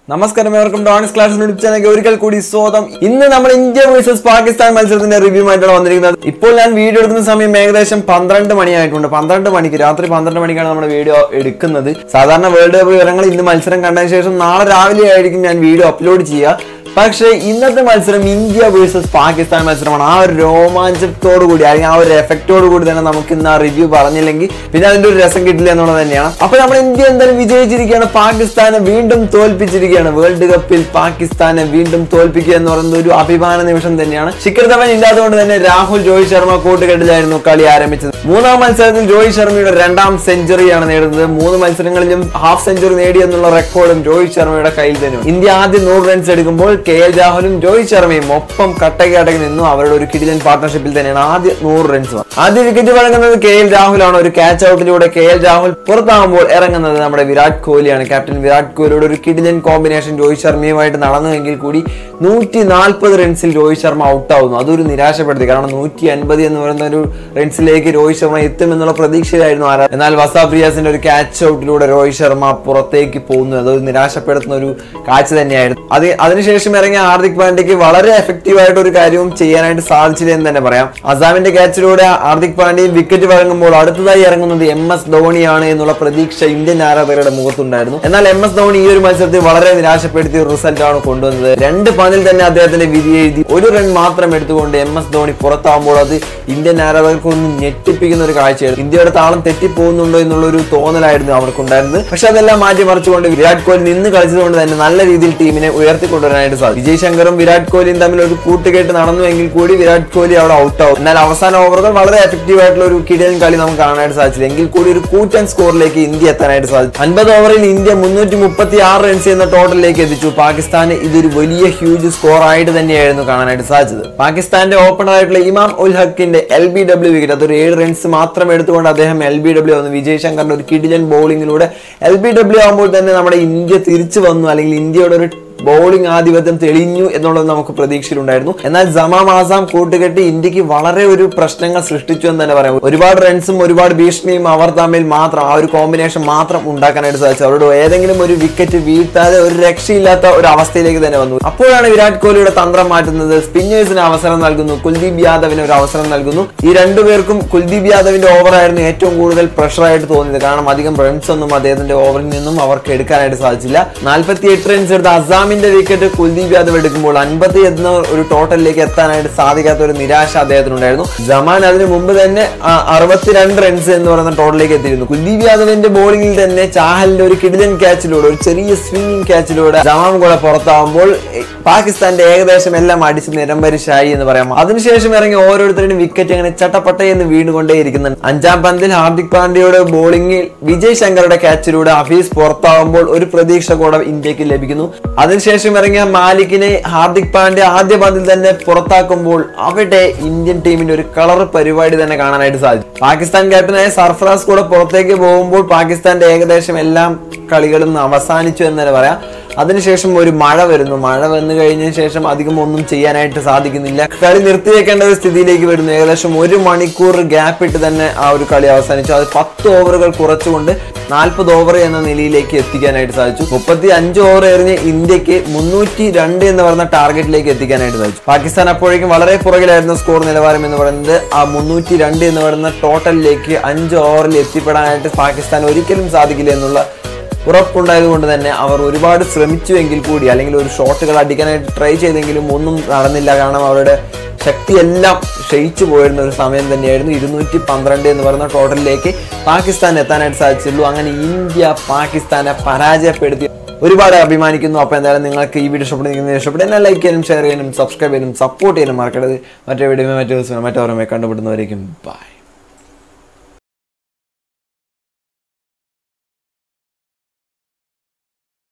നമസ്കാരം ഏവർക്കും ഡോണിസ് class YouTube channel ഒരിക്കൽ കൂടി സ്വാഗതം ഇന്ന് നമ്മൾ ഇന്ത്യ വേഴ്സസ് പാകിസ്ഥാൻ മത്സരത്തിന്റെ റിവ്യൂ ആയിട്ടാണ് വന്നിരിക്കുന്നത് ഇപ്പോൾ ഞാൻ വീഡിയോ എടുക്കുന്ന സമയം ഏകദേശം പന്ത്രണ്ട് മണിയായിട്ടുണ്ട് പന്ത്രണ്ട് മണിക്ക് രാത്രി പന്ത്രണ്ട് മണിക്കാണ് നമ്മുടെ വീഡിയോ എടുക്കുന്നത് സാധാരണ വേൾഡ് കപ്പ് വിവരങ്ങൾ ഇന്ന് മത്സരം കണ്ടതിന് ശേഷം നാളെ രാവിലെ ആയിരിക്കും ഞാൻ വീഡിയോ അപ്ലോഡ് ചെയ്യുക പക്ഷേ ഇന്നത്തെ മത്സരം ഇന്ത്യ വേഴ്സസ് പാകിസ്ഥാൻ മത്സരമാണ് ആ ഒരു രോമാഞ്ചത്തോടു കൂടി അല്ലെങ്കിൽ ആ ഒരു എഫക്റ്റോട് കൂടി തന്നെ നമുക്ക് ഇന്ന് ആ റിവ്യൂ പറഞ്ഞില്ലെങ്കിൽ പിന്നെ അതിന്റെ ഒരു രസം കിട്ടില്ല എന്നുള്ളത് തന്നെയാണ് അപ്പൊ നമ്മൾ ഇന്ത്യ എന്തായാലും വിജയിച്ചിരിക്കുകയാണ് പാകിസ്ഥാനെ വീണ്ടും തോൽപ്പിച്ചിരിക്കുകയാണ് വേൾഡ് കപ്പിൽ പാകിസ്ഥാനെ വീണ്ടും തോൽപ്പിക്കുക എന്ന് പറയുന്നത് ഒരു അഭിമാന നിമിഷം തന്നെയാണ് ശിഖർ ധവൻ ഇല്ലാത്തതുകൊണ്ട് തന്നെ രാഹുൽ രോഹിത് ശർമ്മ കൂട്ടുകെട്ടിലായിരുന്നു കളി ആരംഭിച്ചത് മൂന്നാം മത്സരത്തിൽ രോഹിത് ശർമ്മയുടെ രണ്ടാം സെഞ്ചുറിയാണ് നേടുന്നത് മൂന്ന് മത്സരങ്ങളിലും ഹാഫ് സെഞ്ചുറി നേടി എന്നുള്ള റെക്കോർഡും രോഹിത് ശർമ്മയുടെ കയ്യിൽ തന്നെയാണ് ഇന്ത്യ ആദ്യം നൂറ് റൺസ് എടുക്കുമ്പോൾ കെ എൽ രാഹുലും രോഹിത് ശർമ്മയും ഒപ്പം കട്ടകടക്കി നിന്നു അവരുടെ ഒരു കിടിലൻ പാർട്ണർഷിപ്പിൽ തന്നെയാണ് ആദ്യ നൂറ് റൺസ് ആദ്യ വിക്കറ്റ് വഴങ്ങുന്നത് കെ എൽ രാഹുലാണ് ഒരു ക്യാച്ച് ഔട്ടിലൂടെ കെ എൽ രാഹുൽ പുറത്താകുമ്പോൾ ഇറങ്ങുന്നത് നമ്മുടെ വിരാട് കോഹ്ലിയാണ് ക്യാപ്റ്റൻ വിരാട് കോഹ്ലിയുടെ ഒരു കിടിലൻ കോമ്പിനേഷൻ രോഹിത് ശർമ്മയുമായിട്ട് നടന്നുവെങ്കിൽ കൂടി നൂറ്റി നാൽപ്പത് റൺസിൽ രോഹിത് ശർമ്മ ഔട്ടാവുന്നു അതൊരു നിരാശപ്പെടുത്തി കാരണം നൂറ്റി അൻപത് എന്ന് പറയുന്ന ഒരു റൺസിലേക്ക് രോഹിത് ശർമ്മ എത്തുമെന്നുള്ള പ്രതീക്ഷയിലായിരുന്നു ആരാ എന്നാൽ വസാബ് റിയാസിന്റെ ഒരു ക്യാച്ച് ഔട്ടിലൂടെ രോഹിത് ശർമ്മ പുറത്തേക്ക് പോകുന്നു അതൊരു നിരാശപ്പെടുത്തുന്ന ഒരു കാഴ്ച തന്നെയായിരുന്നു അത് അതിനുശേഷം ഇറങ്ങിയ ഹാർദിക് പാണ്ഡ്യക്ക് വളരെ എഫക്റ്റീവ് ആയിട്ട് ഒരു കാര്യവും ചെയ്യാനായിട്ട് സാധിച്ചില്ല എന്ന് തന്നെ പറയാം അസാമിന്റെ ക്യാച്ചിലൂടെ ഹാർദിക് പാണ്ഡ്യയും വിക്കറ്റ് വഴങ്ങുമ്പോൾ അടുത്തതായി ഇറങ്ങുന്നത് എം എസ് ധോണിയാണ് എന്നുള്ള പ്രതീക്ഷ ഇന്ത്യൻ ആരാധകരുടെ മുഖത്തുണ്ടായിരുന്നു എന്നാൽ എം എസ് ധോണി ഈ ഒരു മത്സരത്തിൽ വളരെ നിരാശപ്പെടുത്തിയ ഒരു റിസൾട്ട് ആണ് കൊണ്ടുവന്നത് രണ്ട് പന്തിൽ തന്നെ അദ്ദേഹത്തിന്റെ വിധി എഴുതി ഒരു റൺ മാത്രം എടുത്തുകൊണ്ട് എം എസ് ധോണി പുറത്താകുമ്പോൾ അത് ഇന്ത്യൻ ആരാധകർക്ക് ഒന്ന് ഞെട്ടിപ്പിക്കുന്ന ഒരു കാഴ്ചയായിരുന്നു ഇന്ത്യയുടെ താളം തെറ്റിപ്പോകുന്നുണ്ടോ എന്നുള്ള ഒരു തോന്നലായിരുന്നു അവർക്കുണ്ടായിരുന്നത് പക്ഷെ അതെല്ലാം മാറ്റിമറിച്ചുകൊണ്ട് വിരാട് കോഹ്ലി നിന്ന് കളിച്ചതുകൊണ്ട് തന്നെ നല്ല രീതിയിൽ ടീമിനെ ഉയർത്തിക്കൊണ്ടുവരാനായിട്ട് സാധിച്ചു വിജയ് ശങ്കറും വിരാട് കോഹ്ലിയും തമ്മിൽ ഒരു കൂട്ടുകെട്ട് നടന്നുവെങ്കിൽ കൂടി വിരാട് കോഹ്ലി അവിടെ ഔട്ട് ആവും എന്നാൽ അവസാന ഓവറുകൾ വളരെ എഫക്റ്റീവ് ആയിട്ടുള്ള ഒരു കിടിലൻ കളി നമുക്ക് കാണാനായിട്ട് സാധിച്ചില്ല എങ്കിൽ കൂടി ഒരു കൂറ്റൻ സ്കോറിലേക്ക് ഇന്ത്യ എത്താനായിട്ട് സാധിച്ചു അൻപത് ഓവറിൽ ഇന്ത്യ മുന്നൂറ്റി മുപ്പത്തി ആറ് റൺസ് എന്ന ടോട്ടലിലേക്ക് എത്തിച്ചു പാകിസ്ഥാന് ഇതൊരു വലിയ ഹ്യൂജ് സ്കോർ ആയിട്ട് തന്നെയായിരുന്നു കാണാനായിട്ട് സാധിച്ചത് പാകിസ്ഥാന്റെ ഓപ്പണർ ആയിട്ടുള്ള ഇമാം ഉൽ ഹക്കിന്റെ എൽ ബി ഡബ്ല്യു വിക്കറ്റ് അതൊരു ഏഴ് റൺസ് മാത്രം എടുത്തുകൊണ്ട് അദ്ദേഹം എൽ ബി ഡബ്ല്യു വന്നു വിജയ് ശങ്കറിന്റെ ഒരു കിടിലൻ ബോളിങ്ങിലൂടെ എൽ ബി ഡബ്ല്യു ആകുമ്പോൾ തന്നെ നമ്മുടെ ഇന്ത്യ തിരിച്ചു വന്നു അല്ലെങ്കിൽ ഇന്ത്യയുടെ ഒരു ബോളിംഗ് ആധിപത്യം തെളിഞ്ഞു എന്നുള്ളത് നമുക്ക് പ്രതീക്ഷയിലുണ്ടായിരുന്നു എന്നാൽ ജമാം ആസാം കൂട്ടുകെട്ടി ഇന്ത്യക്ക് വളരെ ഒരു പ്രശ്നങ്ങൾ സൃഷ്ടിച്ചു എന്ന് തന്നെ പറയാം ഒരുപാട് റൺസും ഒരുപാട് ഭീഷണിയും അവർ തമ്മിൽ മാത്രം ആ ഒരു കോമ്പിനേഷൻ മാത്രം ഉണ്ടാക്കാനായിട്ട് സാധിച്ചു അവരുടെ ഏതെങ്കിലും ഒരു വിക്കറ്റ് വീഴ്ത്താതെ ഒരു രക്ഷയില്ലാത്ത ഒരു അവസ്ഥയിലേക്ക് തന്നെ വന്നു അപ്പോഴാണ് വിരാട് കോഹ്ലിയുടെ തന്ത്രം മാറ്റുന്നത് സ്പിന്നേഴ്സിന് അവസരം നൽകുന്നു കുൽദീപ് യാദവിന് ഒരു അവസരം നൽകുന്നു ഈ രണ്ടുപേർക്കും കുൽദീപ് യാദവിന്റെ ഓവർ ആയിരുന്നു ഏറ്റവും കൂടുതൽ പ്രഷർ ആയിട്ട് തോന്നിയത് കാരണം അധികം റൺസ് ഒന്നും അദ്ദേഹത്തിന്റെ ഓവറിൽ നിന്നും അവർക്ക് എടുക്കാനായിട്ട് സാധിച്ചില്ല നാൽപ്പത്തി എട്ട് റൺസ് എടുത്ത അസാമിന്റെ വിക്കറ്റ് കുൽദീപ് യാദവ് എടുക്കുമ്പോൾ അൻപത്തി എന്ന ഒരു ടോട്ടലിലേക്ക് എത്താനായിട്ട് സാധിക്കാത്ത ഒരു നിരാശ അദ്ദേഹത്തിനുണ്ടായിരുന്നു ജമാൻ അതിനു മുമ്പ് തന്നെ അറുപത്തിരണ്ട് റൺസ് എന്ന് പറയുന്ന ടോട്ടലിലേക്ക് എത്തിയിരുന്നു കുൽദീപ് യാദവിന്റെ ബോളിംഗിൽ തന്നെ ചാഹലിന്റെ ഒരു കിടിലൻ ക്യാച്ചിലൂടെ ഒരു ചെറിയ സ്വിംഗിങ് ക്യാച്ചിലൂടെ ജമാൻ കൂടെ പുറത്താവുമ്പോൾ എ- പാകിസ്ഥാന്റെ ഏകദേശം എല്ലാം അടിച്ച് നിരംബരിശായി എന്ന് പറയാം അതിനുശേഷം ഇറങ്ങി ഓരോരുത്തരുടെയും വിക്കറ്റ് അങ്ങനെ ചട്ടപ്പട്ട എന്ന് വീണുകൊണ്ടേയിരിക്കുന്നുണ്ട് അഞ്ചാം പന്തിൽ ഹാർദിക് പാണ്ഡ്യയുടെ ബോളിംഗിൽ വിജയ് ശങ്കറുടെ ക്യാച്ചിലൂടെ ഹഫീസ് പുറത്താവുമ്പോൾ ഒരു പ്രതീക്ഷ കൂടെ ഇന്ത്യക്ക് ലഭിക്കുന്നു അതിനുശേഷം ഇറങ്ങിയ മാലിക്കിനെ ഹാർദിക് പാണ്ഡ്യ ആദ്യ പന്തിൽ തന്നെ പുറത്താക്കുമ്പോൾ അവിടെ ഇന്ത്യൻ ടീമിന്റെ ഒരു കളർ പരിപാടി തന്നെ കാണാനായിട്ട് സാധിച്ചു പാകിസ്ഥാൻ ക്യാപ്റ്റനായ സർഫറാസ് കൂടെ പുറത്തേക്ക് പോകുമ്പോൾ പാകിസ്ഥാന്റെ ഏകദേശം എല്ലാം കളികളും അവസാനിച്ചു എന്ന് തന്നെ പറയാം അതിനുശേഷം ഒരു മഴ വരുന്നു മഴ വന്നു കഴിഞ്ഞ ശേഷം അധികം ഒന്നും ചെയ്യാനായിട്ട് സാധിക്കുന്നില്ല കളി നിർത്തിവെക്കേണ്ട ഒരു സ്ഥിതിയിലേക്ക് വരുന്നു ഏകദേശം ഒരു മണിക്കൂർ ഗ്യാപ്പ് ഇട്ട് തന്നെ ആ ഒരു കളി അവസാനിച്ചു അത് പത്ത് ഓവറുകൾ കുറച്ചുകൊണ്ട് നാൽപ്പത് ഓവർ എന്ന നിലയിലേക്ക് എത്തിക്കാനായിട്ട് സാധിച്ചു മുപ്പത്തി അഞ്ച് ഓവർ എറിഞ്ഞ് ഇന്ത്യക്ക് മുന്നൂറ്റി രണ്ട് എന്ന് പറയുന്ന ടാർഗറ്റിലേക്ക് എത്തിക്കാനായിട്ട് സാധിച്ചു പാകിസ്ഥാൻ അപ്പോഴേക്കും വളരെ പുറകിലായിരുന്ന സ്കോർ നിലവാരം എന്ന് പറയുന്നത് ആ മുന്നൂറ്റി രണ്ട് എന്ന് പറയുന്ന ടോട്ടലിലേക്ക് അഞ്ച് ഓവറിൽ എത്തിപ്പെടാനായിട്ട് പാകിസ്ഥാൻ ഒരിക്കലും സാധിക്കില്ല എന്നുള്ള ഉറപ്പുണ്ടായത് കൊണ്ട് തന്നെ അവർ ഒരുപാട് ശ്രമിച്ചുവെങ്കിൽ കൂടി അല്ലെങ്കിൽ ഒരു ഷോട്ടുകൾ അടിക്കാനായിട്ട് ട്രൈ ചെയ്തെങ്കിലും ഒന്നും നടന്നില്ല കാരണം അവരുടെ ശക്തിയെല്ലാം ക്ഷയിച്ചു പോയിരുന്ന ഒരു സമയം തന്നെയായിരുന്നു ഇരുന്നൂറ്റി പന്ത്രണ്ട് എന്ന് പറയുന്ന ടോട്ടലിലേക്ക് പാകിസ്ഥാൻ എത്താനായിട്ട് സാധിച്ചുള്ളൂ അങ്ങനെ ഇന്ത്യ പാകിസ്ഥാനെ പരാജയപ്പെടുത്തി ഒരുപാട് അഭിമാനിക്കുന്നു അപ്പോൾ എന്തായാലും നിങ്ങൾക്ക് ഈ വീഡിയോ ഇഷ്ടപ്പെടുന്ന ഇഷ്ടപ്പെട്ടു എന്നെ ലൈക്ക് ചെയ്യാനും ഷെയർ ചെയ്യാനും സബ്സ്ക്രൈബ് ചെയ്യാനും സപ്പോർട്ട് ചെയ്യാനും മറക്കരുത് മറ്റേ വീഡിയോ മറ്റേ ദിവസം മറ്റേ ഓർമ്മയെ കണ്ടുപിടുന്നവരേക്കും ബൈ